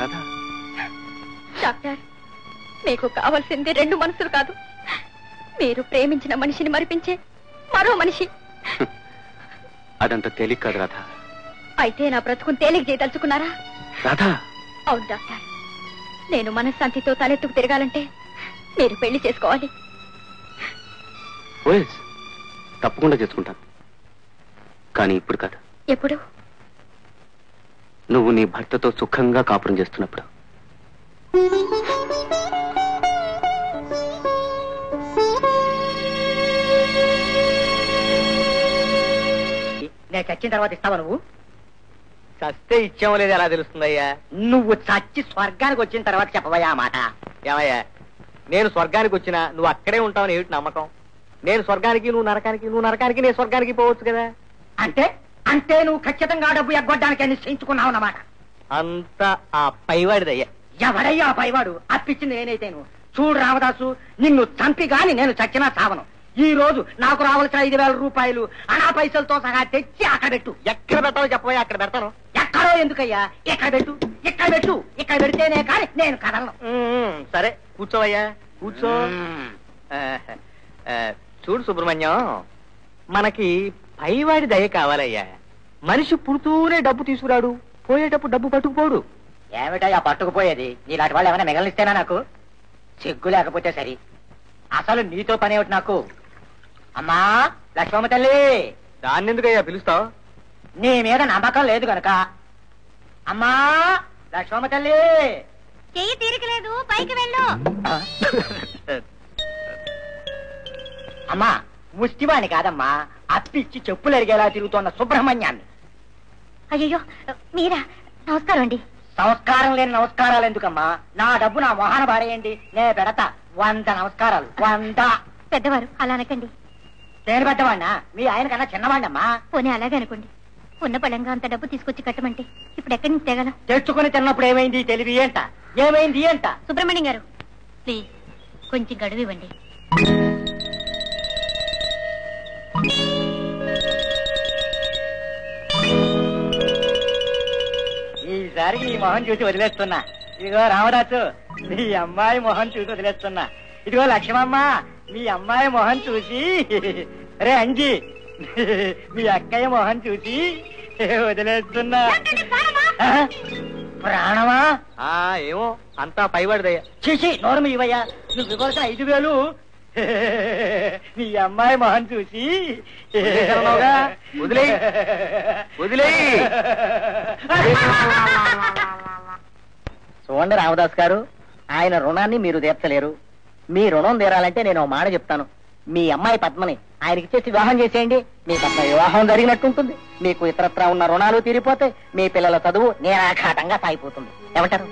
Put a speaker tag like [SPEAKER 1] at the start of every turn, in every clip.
[SPEAKER 1] Radha
[SPEAKER 2] doctor మీకు కావాల్సింది రెండు మనసులు కాదు మీరు ప్రేమించిన మనిషిని మరిపించే మరో మనిషి
[SPEAKER 1] అదంత తేలిక కాదు రాధా
[SPEAKER 2] అయితే నా బ్రతుకుని తేలిక చేయదలుచుకున్నారా
[SPEAKER 1] రాధా
[SPEAKER 2] అవును డాక్టర్ నేను మనశ్శాంతితో తలెత్తుకు తిరగాలంటే మీరు పెళ్లి చేసుకోవాలి
[SPEAKER 1] ఓఎస్ తప్పకుండా చేసుకుంటాను కానీ ఇప్పుడు కాదు
[SPEAKER 2] ఎప్పుడు
[SPEAKER 1] నువ్వు నీ భర్తతో సుఖంగా కాపురం చేస్తున్నప్పుడు
[SPEAKER 3] నేను చచ్చిన తర్వాత ఇస్తావా నువ్వు
[SPEAKER 4] చస్తే ఇచ్చామో లేదు ఎలా తెలుస్తుందయ్యా
[SPEAKER 3] నువ్వు చచ్చి స్వర్గానికి వచ్చిన తర్వాత చెప్పవయ్యా ఆ మాట
[SPEAKER 4] ఏమయ్యా నేను స్వర్గానికి వచ్చినా నువ్వు అక్కడే ఉంటావని ఏమిటి నమ్మకం నేను స్వర్గానికి నువ్వు నరకానికి నువ్వు నరకానికి నేను స్వర్గానికి పోవచ్చు కదా
[SPEAKER 3] అంటే అంటే నువ్వు ఖచ్చితంగా ఆ డబ్బు ఎగ్గొట్టడానికి నిశ్చయించుకున్నావు అన్నమాట
[SPEAKER 4] అంత ఆ పైవాడిదయ్యా
[SPEAKER 3] ఎవడయ్యా ఆ పైవాడు అప్పించింది నేనైతేను చూడు రామదాసు నిన్ను చంపి గాని నేను చచ్చినా చావను ఈ రోజు నాకు రావాల్సిన ఐదు వేల రూపాయలు అనా పైసలతో సహా తెచ్చి అక్కడ పెట్టు
[SPEAKER 4] ఎక్కడ పెట్టాలో చెప్పబోయా అక్కడ పెడతాను
[SPEAKER 3] ఎక్కడో ఎందుకయ్యా ఇక్కడ పెట్టు ఇక్కడ పెట్టు ఇక్కడ పెడితేనే కానీ నేను కదలను
[SPEAKER 4] ఉమ్, సరే కూర్చోవయ్యా కూర్చో ఆ, ఆ, చూడు సుబ్రహ్మణ్యం మనకి పైవాడి దయ కావాలయ్యా మనిషి పుడుతూనే డబ్బు తీసుకురాడు పోయేటప్పుడు డబ్బు పట్టుకుపోడు
[SPEAKER 3] ఏమిటయ్యా పట్టుకుపోయేది నీలాంటి వాళ్ళు ఏమైనా మిగలనిస్తేనా నాకు సిగ్గు లేకపోతే సరి అసలు నీతో పని ఏమిటి నాకు అమ్మా లక్ష్మమ్మ తల్లి
[SPEAKER 4] దాన్ని ఎందుకయ్యా పిలుస్తావు
[SPEAKER 3] నీ మీద నమ్మకం లేదు గనక అమ్మా లక్ష్మమ్మ తల్లి
[SPEAKER 2] చెయ్యి తీరికలేదు పైకి వెళ్ళు
[SPEAKER 3] అమ్మా ముష్టివాణి కాదమ్మా అప్పిచ్చి చెప్పులు ఎరిగేలా తిరుగుతున్న సుబ్రహ్మణ్యాన్ని
[SPEAKER 2] అయ్యో మీరా నమస్కారం అండి
[SPEAKER 3] సంస్కారం లేని నమస్కారాలు ఎందుకమ్మా నా డబ్బు నా మొహాన పారేయండి నే పెడతా వంద నమస్కారాలు వంద
[SPEAKER 2] పెద్దవారు అలా అనకండి
[SPEAKER 3] నేను పెద్దవాడినా మీ ఆయన కన్నా చిన్నవాడినమ్మా
[SPEAKER 2] పోనీ అలాగే అనుకోండి ఉన్న పళంగా అంత డబ్బు తీసుకొచ్చి కట్టమంటే ఇప్పుడు ఎక్కడి నుంచి తేగలం
[SPEAKER 3] తెచ్చుకుని తిన్నప్పుడు ఏమైంది తెలివి ఏంట ఏమైంది ఏంట
[SPEAKER 2] సుబ్రహ్మణ్యం గారు ప్లీజ్ కొంచెం గడువు ఇవ్వండి
[SPEAKER 3] ఈసారి నీ మొహం చూసి వదిలేస్తున్నా ఇదిగో రామదాసు మీ అమ్మాయి మొహం చూసి వదిలేస్తున్నా ఇదిగో లక్ష్మమ్మ మీ అమ్మాయి మొహం చూసి రే అంజి మీ అక్కయ్య మొహం చూసి వదిలేస్తున్నా ఆ? ప్రాణమా
[SPEAKER 4] ఆ ఏమో అంతా పైవాడిదయ్యా
[SPEAKER 3] చేసి నోరు ఇవ్వయ్యా నువ్వు ఇవ్వాల్సిన ఐదు వేలు నీ అమ్మాయి మొహం చూసి
[SPEAKER 4] వదిలేశానన్నావుగా? వదిలేయ్. వదిలేయ్.
[SPEAKER 3] చూడండి రామదాస్ గారు ఆయన రుణాన్ని మీరు తీర్చలేరు మీ రుణం తీరాలంటే నేను ఓ మాట చెప్తాను మీ అమ్మాయి పద్మని ఆయనకి చేసి వివాహం చేసేయండి మీ పద్మ వివాహం జరిగినట్టుంటుంది మీకు ఇతరత్రా ఉన్న రుణాలు తీరిపోతే మీ పిల్లల చదువు నేరాఘాటంగా సాగిపోతుంది ఏమంటారు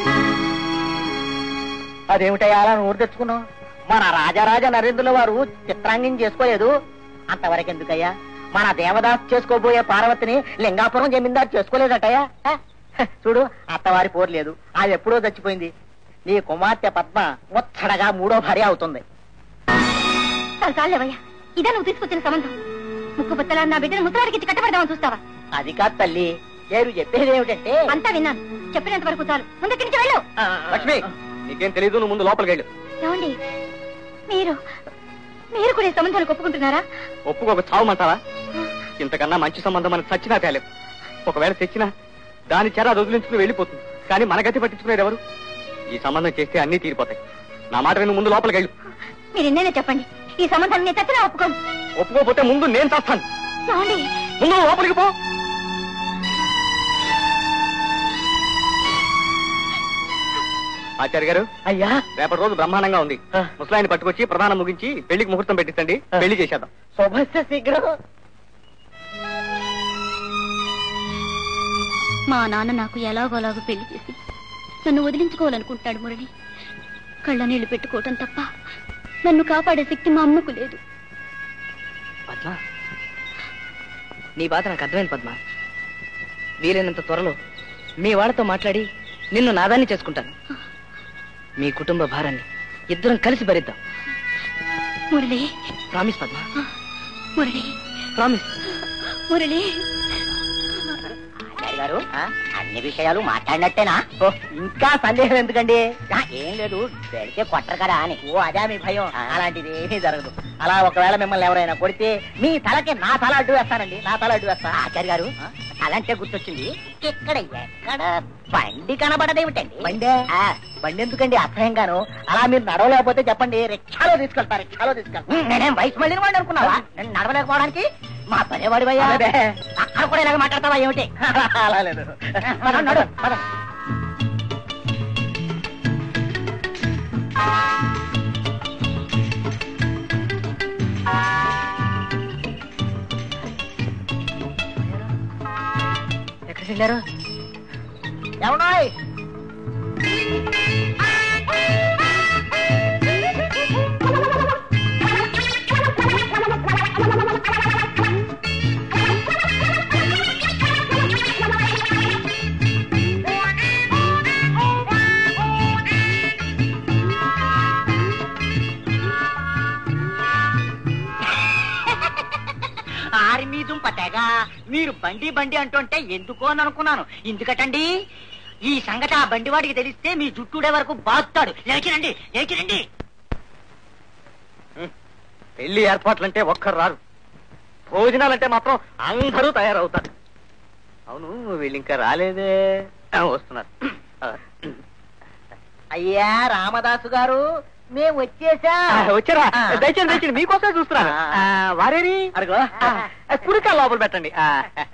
[SPEAKER 3] అదేమిటయ్యా అలా నోరు తెచ్చుకున్నావు మన రాజారాజ నరేంద్రుల వారు చిత్రాంగం చేసుకోలేదు అంతవరకు ఎందుకయ్యా మన దేవదాస్ చేసుకోబోయే పార్వతిని లింగాపురం జమీందారు చేసుకోలేదటయ్యా హ? హ, చూడు అత్తవారి పోర్లేదు అది ఎప్పుడో చచ్చిపోయింది నీ కుమార్తె పద్మ ముచ్చడగా మూడో భార్య అవుతుంది
[SPEAKER 2] చాలు చాలేవయ్యా ఇదే నువ్వు తీసుకొచ్చిన సంబంధం ముక్కు బుత్తలా నా బిడ్డను ముసలాడికి కట్టబెడదామని చూస్తావా
[SPEAKER 3] అది కాదు తల్లి నేను చెప్పేది ఏమిటంటే
[SPEAKER 2] అంతా విన్నాను చెప్పినంత వరకు చాలు ముందుకి నుంచి వెళ్ళు
[SPEAKER 4] లక్ష్మి నీకేం తెలీదు నువ్వు ముందు లోపలికి వెళ్ళు
[SPEAKER 2] ఏమండి మీరు మీరు కూడా ఈ సంబంధాలు ఒప్పుకుంటున్నారా
[SPEAKER 4] ఒప్పుకోక చావమంటావా ఇంతకన్నా మంచి సంబంధం మనకు చచ్చినా తేలేం ఒకవేళ తెచ్చినా దాని చెర అది వదిలించుకుని వెళ్ళిపోతుంది కానీ మన గతి పట్టించుకునేది ఎవరు ఈ సంబంధం చేస్తే అన్ని తీరిపోతాయి నా మాట విను ముందు లోపలికి వెళ్ళు
[SPEAKER 2] మీరు ఎన్నైనా చెప్పండి ఈ సంబంధాన్ని నేను చచ్చినా ఒప్పుకోను
[SPEAKER 4] ఒప్పుకోకపోతే ముందు నేను చేస్తాను
[SPEAKER 2] ఏమండి
[SPEAKER 4] ముందు నువ్వు లోపలికి పో ఆచార్య గారు
[SPEAKER 3] అయ్యా
[SPEAKER 4] రేపటి రోజు బ్రహ్మాండంగా ఉంది
[SPEAKER 3] ఆ.
[SPEAKER 4] ముసలాయిని పట్టుకొచ్చి ప్రధానం ముగించి పెళ్లికి ముహూర్తం పెట్టించండి
[SPEAKER 3] ఆ.
[SPEAKER 4] పెళ్లి చేసేద్దాం
[SPEAKER 3] శుభస్య శీఘ్రం
[SPEAKER 2] మా నాన్న నాకు ఎలాగోలాగో పెళ్లి చేసి నన్ను వదిలించుకోవాలనుకుంటాడు మురళి కళ్ళ నీళ్లు పెట్టుకోవటం తప్ప నన్ను కాపాడే శక్తి మా అమ్మకు లేదు
[SPEAKER 5] పద్మ నీ బాధ నాకు అర్థమైంది పద్మ వీలైనంత త్వరలో మీ వాళ్ళతో మాట్లాడి నిన్ను నాదాన్ని చేసుకుంటాను మీ కుటుంబ భారాన్ని ఇద్దరం కలిసి భరిద్దాం
[SPEAKER 2] మురళి
[SPEAKER 5] ప్రామిస్ పద్మ
[SPEAKER 2] మురళి
[SPEAKER 5] ప్రామిస్
[SPEAKER 2] మురళి
[SPEAKER 3] ఆచార్య గారు అన్ని విషయాలు మాట్లాడినట్టేనా ఇంకా సందేహం ఎందుకండి ఏం లేదు పెడితే కొట్టరు కదా అని ఓ అదే మీ భయం అలాంటిది ఏమీ జరగదు అలా ఒకవేళ మిమ్మల్ని ఎవరైనా కొడితే మీ తలకి నా తల అడ్డు వేస్తానండి నా తల అడ్డు వేస్తా ఆచార్య గారు అలాంటే గుర్తొచ్చింది ఇక్కడ ఎక్కడ బండి కనబడదేమిటండి బండి బండి ఎందుకండి అసహ్యంగాను అలా మీరు నడవలేకపోతే చెప్పండి రిక్షాలో తీసుకెళ్తా రిక్షాలో తీసుకెళ్తా నేనేం వయసు మళ్ళీ వాడిని అనుకున్నావా నేను నడవలేకపోవడానికి మా పనేవాడి భయ్యా అక్కడ కూడా ఇలాగ మాట్లాడతావా ఏమిటి అలా లేదు పదండి, నడు, పదండి.
[SPEAKER 5] ఎక్కడికి వెళ్ళారు
[SPEAKER 3] ఏమన్నాయ్ ఆర్మీ దుంప తెగ మీరు బండి బండి అంటుంటే ఎందుకో అని అనుకున్నాను ఎందుకటండి ఈ సంగతి ఆ బండి వాడికి తెలిస్తే మీ జుట్టుడే వరకు బాగుతాడు లేచిరండి లేచిరండి
[SPEAKER 4] పెళ్లి ఏర్పాట్లంటే ఒక్కరు రారు భోజనాలంటే మాత్రం అందరూ తయారవుతారు అవును వీళ్ళు ఇంకా రాలేదే ఆ, వస్తున్నారు ఆ,
[SPEAKER 3] అయ్యా రామదాసు గారు మేము వచ్చేసా
[SPEAKER 4] ఆ, వచ్చారా
[SPEAKER 3] ఆ.
[SPEAKER 4] దయచేసి దయచేసి మీకోసమే చూస్తున్నాను
[SPEAKER 3] ఆ.
[SPEAKER 4] ఆ, వారేరి
[SPEAKER 3] అరుగో.
[SPEAKER 4] ఆ, ఆ, కుడికాలు లోపల పెట్టండి ఆ.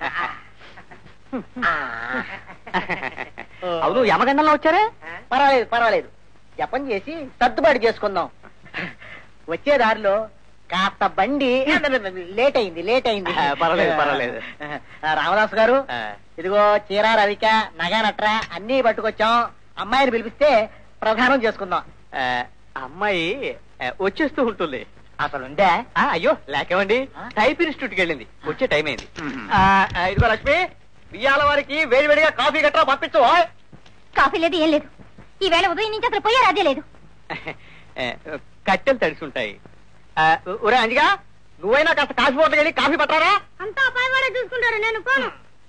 [SPEAKER 4] అవును యమగండంలో వచ్చారే
[SPEAKER 3] పర్వాలేదు పర్వాలేదు జపం చేసి సర్దుబాటు చేసుకుందాం వచ్చే దారిలో కాస్త బండి లేట్ అయింది లేట్ అయింది
[SPEAKER 4] ఆ, పర్వాలేదు, పర్వాలేదు.
[SPEAKER 3] ఆ, రామదాసు గారు
[SPEAKER 4] ఆ.
[SPEAKER 3] ఇదిగో చీర రవిక నగ నట్ర అన్ని పట్టుకొచ్చాం అమ్మాయిని పిలిపిస్తే ప్రధానం చేసుకుందాం
[SPEAKER 4] ఆ, అమ్మాయి ఆ, వచ్చేస్తూ ఉంటుంది
[SPEAKER 3] అసలు ఉందా
[SPEAKER 4] ఆ, అయ్యో లేకేమండి
[SPEAKER 3] ఆ?
[SPEAKER 4] టైప్ ఇన్స్టిట్యూట్కి వెళ్ళింది వచ్చే టైం అయింది
[SPEAKER 3] మ్మ్.
[SPEAKER 4] ఆ, ఆ, ఇదిగో లక్ష్మి బియ్యాల వారికి వేడివేడిగా కాఫీ గట్రా పంపించు ఓయ్.
[SPEAKER 2] కాఫీ లేదు ఏం లేదు ఈ వేళ ఉదయం నుంచి అసలు పోయారు అదే లేదు
[SPEAKER 4] ఆ, కట్టెలు తడిసుంటాయి ఆ, ఒరే అంజిగా నువ్వైనా కాస్త కాఫీ హోటల్కి వెళ్ళి కాఫీ పట్టారా
[SPEAKER 2] అంతా అబ్బాయి వాడే చూసుకుంటారు నేను పోను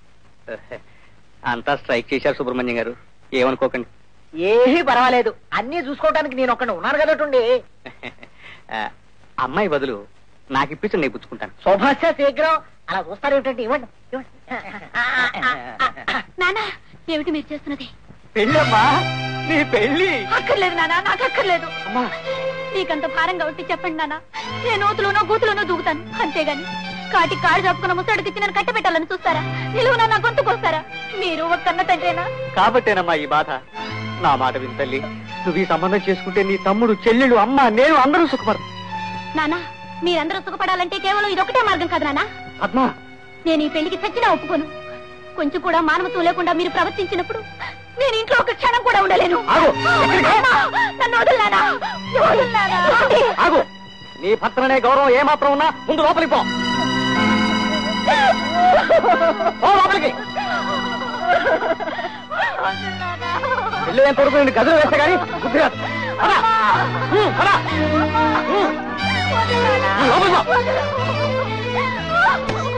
[SPEAKER 4] అంతా స్ట్రైక్ చేశారు సుబ్రహ్మణ్యం గారు ఏమనుకోకండి
[SPEAKER 3] ఏమీ పర్వాలేదు అన్ని చూసుకోవడానికి నేను ఒక్కడ ఉన్నాను కదటండి
[SPEAKER 4] ఆ, అమ్మాయి బదులు నాకు ఇప్పించండి నేను పుచ్చుకుంటాను
[SPEAKER 3] శుభాశ శీఘ్రం అలా చూస్తారు ఏమిటంటే ఇవ్వండి ఇవ్వండి.
[SPEAKER 2] నానా ఏమిటి మీరు చేస్తున్నది
[SPEAKER 4] పెళ్ళమ్మా నీ పెళ్ళి
[SPEAKER 2] అక్కర్లేదు నానా నాకు అక్కర్లేదు
[SPEAKER 4] అమ్మా
[SPEAKER 2] నీకంత భారంగా ఉంటే చెప్పండి నానా నేను నూతులోనో గూతులోనో దూకుతాను అంతేగాని కాటి కాడు చెప్పుకున్న ముసడికి ఇచ్చి నన్ను కట్టబెట్టాలని చూస్తారా నిలువున నా గొంతుకొస్తారా మీరు ఒక కన్న తండ్రేనా
[SPEAKER 4] కాబట్టేనమ్మా ఈ బాధ నా మాట విని తల్లి నువ్వు ఈ సంబంధం చేసుకుంటే నీ తమ్ముడు చెల్లెళ్ళు అమ్మ నేను అందరూ సుఖపడరు
[SPEAKER 2] నానా మీరందరూ సుఖపడాలంటే కేవలం ఇదొకటే మార్గం కాదు నానా
[SPEAKER 4] పద్మ
[SPEAKER 2] నేను ఈ పెళ్లికి చచ్చినా ఒప్పుకోను కొంచెం కూడా మానవత్వం లేకుండా మీరు ప్రవర్తించినప్పుడు నేను ఇంట్లో ఒక క్షణం కూడా ఉండలేను
[SPEAKER 4] ఆగు. ఎక్కడికి?
[SPEAKER 2] అమ్మా, నన్ను వదిలు నాన్నా. వదిలు నాన్నా.
[SPEAKER 4] ఆగు నీ భర్తననే గౌరవం ఏమాత్రం ఉన్నా ముందు లోపలికి పో పో లోపలికి
[SPEAKER 2] వదిలు నాన్నా.
[SPEAKER 4] ఇల్లు ఏం కొడుకు నిన్ను గదులు వేస్తే గానీ బుద్ధి రాదు. పద. ఉమ్, పద. ఉమ్,
[SPEAKER 2] వదిలు నాన్నా.
[SPEAKER 4] లోపలికి పో.
[SPEAKER 2] వదిలు.